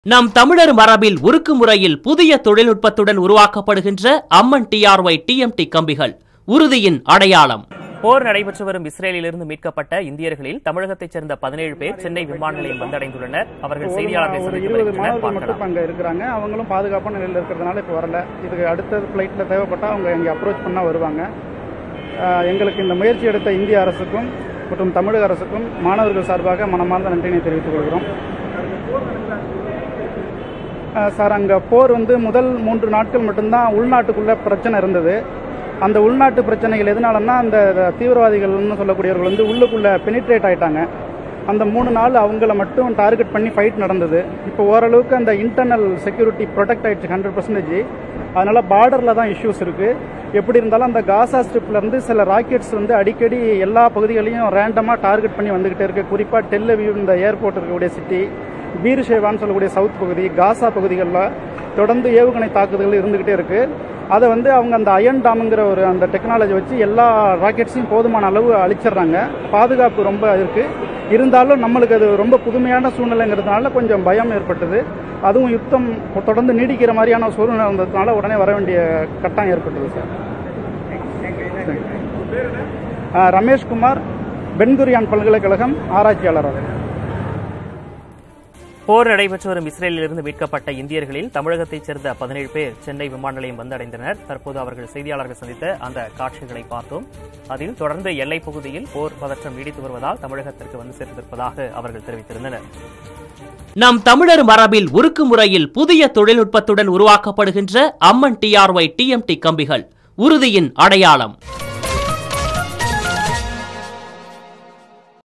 நம் தமிழர் மரபில் உருக்கு முறையில் புதிய தொழில்நுட்பத்துடன் உருவாக்கப்படுகின்ற அம்மன் டிஆர்ஒய் டிஎம்டி கம்பிகள் உறுதியின் அடையாளம் போர் நடைபெற்று வரும் இஸ்ரேலிலிருந்து மீட்கப்பட்ட இந்தியர்களில் தமிழகத்தைச் சேர்ந்த பதினேழு பேர் சென்னை விமான நிலையம் வந்தடைந்துள்ளனர் அவர்கள் செய்தியாளர்களை ஒரு சந்தித்து இருபது வருகின்றனர் மாணவர்கள் மட்டும் பார்க்கலாம் இப்போ அங்கே இருக்கிறாங்க அவங்களும் பாதுகாப்பான நிலையில் இருக்கிறதுனால இப்போ வரல இதுக்கு அடுத்த ஃப்ளைட்டில் தேவைப்பட்டால் அவங்க இங்கே அப்ரோச் பண்ணால் வருவாங்க ஆஹ் எங்களுக்கு இந்த முயற்சி எடுத்த இந்திய அரசுக்கும் மற்றும் தமிழக அரசுக்கும் மாணவர்கள் சார்பாக மனமார்ந்த நன்றினை தெரிவித்துக் கொள்கிறோம் ஆஹ் சார் அங்கே போர் வந்து முதல் மூன்று நாட்கள் மட்டும்தான் உள்நாட்டுக்குள்ள பிரச்சனை இருந்தது அந்த உள்நாட்டு பிரச்சனைகள் எதனாலன்னா அந்த தீவிரவாதிகள்னு சொல்லக்கூடியவர்கள் வந்து உள்ளுக்குள்ள பெனிட்ரேட் ஆயிட்டாங்க அந்த மூணு நாள் அவங்கள மட்டும் டார்கெட் பண்ணி ஃபைட் நடந்தது இப்போ ஓரளவுக்கு அந்த இன்டர்னல் செக்யூரிட்டி ப்ரொடெக்ட் ஆயிடுச்சு ஹண்ட்ரட் பர்சன்டேஜ் அதனால பார்டரில் தான் இஷ்யூஸ் இருக்கு எப்படி இருந்தாலும் அந்த காசா ஸ்ட்ரிப்ல இருந்து சில ராக்கெட்ஸ் வந்து அடிக்கடி எல்லா பகுதிகளையும் ரேண்டமாக டார்கெட் பண்ணி வந்துகிட்டே இருக்கு குறிப்பாக டெல்லவியூ இந்த ஏர்போர்ட் இருக்கக்கூடிய சிட்டி பீர்ஷேவான்னு சொல்லக்கூடிய சவுத் பகுதி காசா பகுதிகளில் தொடர்ந்து ஏவுகணை தாக்குதல்கள் இருந்துகிட்டே இருக்கு அதை வந்து அவங்க அந்த அயன் டாமுங்கிற ஒரு அந்த டெக்னாலஜி வச்சு எல்லா ராக்கெட்ஸையும் போதுமான அளவு அழிச்சிடுறாங்க பாதுகாப்பு ரொம்ப இருக்கு இருந்தாலும் நம்மளுக்கு அது ரொம்ப புதுமையான சூழ்நிலைங்கிறதுனால கொஞ்சம் பயம் ஏற்பட்டது அதுவும் யுத்தம் தொடர்ந்து நீடிக்கிற மாதிரியான சூழ்நிலை வந்ததுனால உடனே வர வேண்டிய கட்டாயம் ஏற்பட்டது சார் ஆ, ரமேஷ்குமார் பென்குரியான் பல்கலைக்கழகம் ஆராய்ச்சியாளர் அவர் போர் நடைபெற்று வரும் இஸ்ரேலிலிருந்து மீட்கப்பட்ட இந்தியர்களில் தமிழகத்தைச் சேர்ந்த பதினேழு பேர் சென்னை விமான நிலையம் வந்தடைந்தனர் தற்போது அவர்கள் செய்தியாளர்கள் சந்தித்த அந்த காட்சிகளை பார்த்தோம் அதில் தொடர்ந்து எல்லைப் பகுதியில் போர் பதற்றம் நீடித்து வருவதால் தமிழகத்திற்கு வந்து சேர்ந்திருப்பதாக அவர்கள் தெரிவித்திருந்தனர் நம் தமிழர் மரபில் உருக்கு முறையில் புதிய தொழில்நுட்பத்துடன் உருவாக்கப்படுகின்ற அம்மன் டிஆர்ஒய் டிஎம்டி கம்பிகள் உறுதியின் அடையாளம்